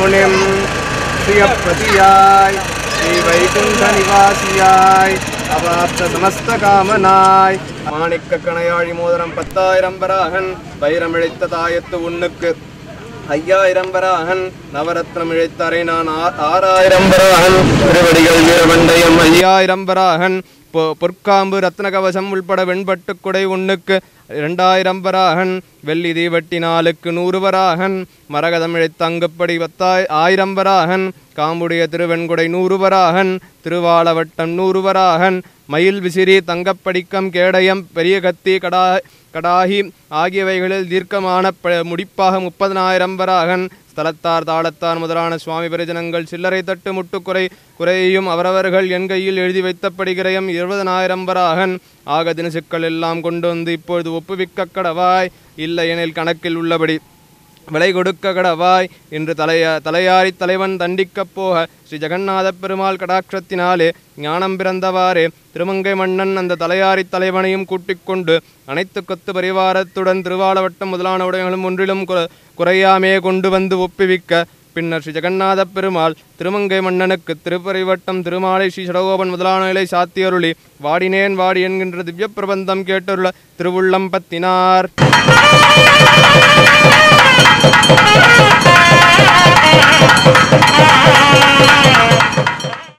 முனிம் ஸ்ரீயப்பதியாய் ஸ்ரீ வைகுண்ட நிவாசியாய் அவாப்த சமஸ்த காமனாய் மாணிக்க கணையாழி மோதிரம் பத்தாயிரம் வராகன் வைரமிழைத்த தாயத்து உண்ணுக்கு ஐயாயிரம் வராகன் நவரத்னம் இழைத்தரை நான் ஆ- ஆறாயிரம் வராகன் திருவடிகள் வீரவண்டயம் ஐயாயிரம் வராகன் பொ- பொற்காம்பு ரத்ன கவசம் உள்பட வெண்பட்டு குடை ஒண்ணுக்கு இரண்டாயிரம் வராகன் வெள்ளி தீவட்டி நாலுக்கு நூறு வராகன் மரகதம் இழைத்த அங்குப்படி பத்தாய் ஆயிரம் வராகன் காம்புடைய திருவெண்குடை நூறு வராகன் திருவாலவட்டம் நூறு வராகன் மயில் விசிறி தங்கப்படிக்கம் கேடயம் பெரிய கத்தி கடா கடாகி ஆகியவைகளில் தீர்க்கமான ப- முடிப்பாக முப்பதனாயிரம் வராகன் ஸ்தலத்தார் தாளத்தார் முதலான சுவாமி பிரஜனங்கள் சில்லறை தட்டு முட்டுக்குறை குறையையும் அவரவர்கள் என் கையில் எழுதி வைத்தப்படுகிறையும் இருபதனாயிரம் வராகன் ஆக தினசுக்கள் எல்லாம் கொண்டு வந்து இப்பொழுது ஒப்புவிக்க கடவாய் இல்லையெனில் கணக்கில் உள்ளபடி விலை கொடுக்க கடவாய் என்று தலைய தலையாரி தலைவன் தண்டிக்கப் போக ஸ்ரீ ஜெகநாத பெருமாள் கடாட்சத்தினாலே ஞானம் பிறந்தவாறே திருமங்கை மன்னன் அந்த தலையாரி தலைவனையும் கூட்டிக் கொண்டு அனைத்து கொத்து பரிவாரத்துடன் திருவாலவட்டம் முதலான உடைகளும் ஒன்றிலும் குற- குறையாமே கொண்டு வந்து ஒப்புவிக்க பின்னர் ஸ்ரீ ஜெகநாத பெருமாள் திருமங்கை மன்னனுக்கு திருப்பரிவட்டம் திருமாலை ஸ்ரீ சடகோபன் முதலான நிலை சாத்தியருளி வாடினேன் வாடி என்கின்ற திவ்ய பிரபந்தம் கேட்டுள்ள திருவுள்ளம் பத்தினார் Thank